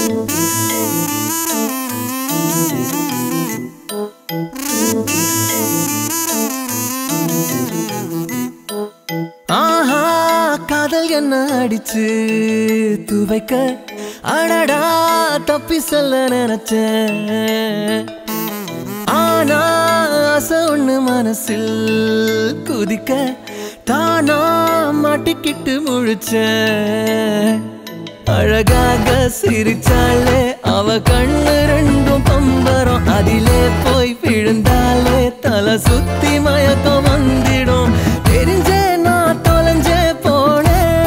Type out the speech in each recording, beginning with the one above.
ஆஹா காதல் என்ன அடிச்சு துவைக்க அடடா தப்பி சொல்ல நினைச்சேன் ஆனா ஆசை ஒண்ணு மனசில் குதிக்க தானா மாட்டிக்கிட்டு முழிச்சேன் அழகாக சிரிச்சாலே அவ கண்ணு ரெண்டும் பம்பரம் அதிலே போய் விழுந்தாலே தலை சுத்தி மயக்கம் வந்திடும் தெரிஞ்சே நான் தொலைஞ்சே போனேன்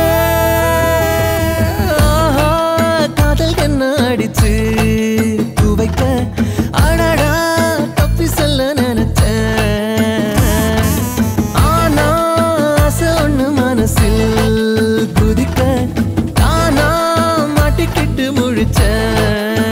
ஆஹா, காதல் என்ன அடிச்சு துவைக்க அடடா தப்பி சொல்ல நினைச்சேன் ஆனா ஆசை ஒண்ணு மனசில் குதிக்க தானா மாட்டிக்கிட்டு முழிச்சேன்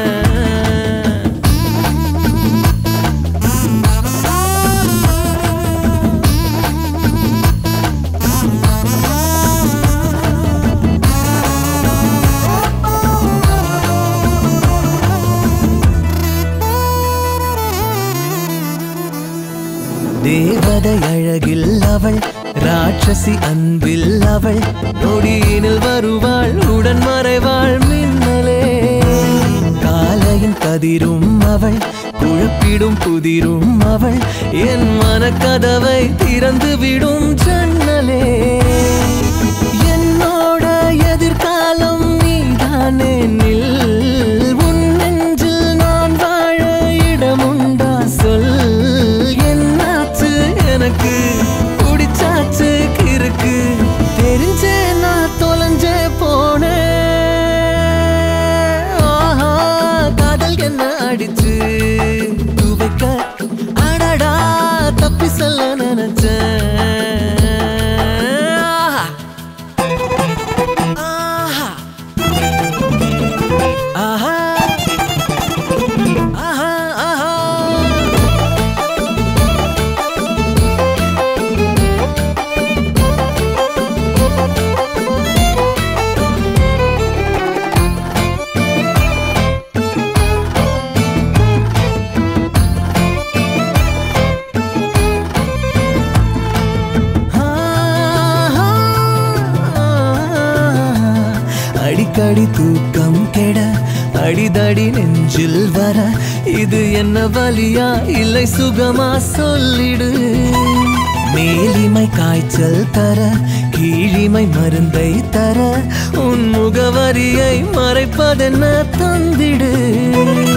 தேவதை அழகில் அவள் ராட்சசி அன்பில் அவள் நொடியினில் வருவாள் உடன் மறைவாள் மின்னலே காலையின் கதிரும் அவள் குழப்பிடும் புதிரும் அவள் என் மனக்கதவை திறந்து விடும் ஜன்னலே என்னோட எதிர்காலம் நீதானே நில் உன் நெஞ்சில் நான் வாழ இடமுண்டா சொல் என்னாச்சு எனக்கு பிடிச்சாச்சு கிறுக்கு தெரிஞ்சே நான் தொலைஞ்சே போனேன் ஆஹா, காதல் என்ன அடிச்சு துவைக்க அடடா தப்பி சொல்ல நினைச்சேன் ஆஹா. ஆஹா ஆஹா ஆஹா ஆஹா அடிக்கடி தூக்கம் கெட அடிதடி நெஞ்சில் வர இது என்ன வலியா இல்லை சுகமா சொல்லிடு மேலிமை காய்ச்சல் தர கீழிமை மருந்தை தர உன் முகவரியை மறைப்பதென்ன தந்திடு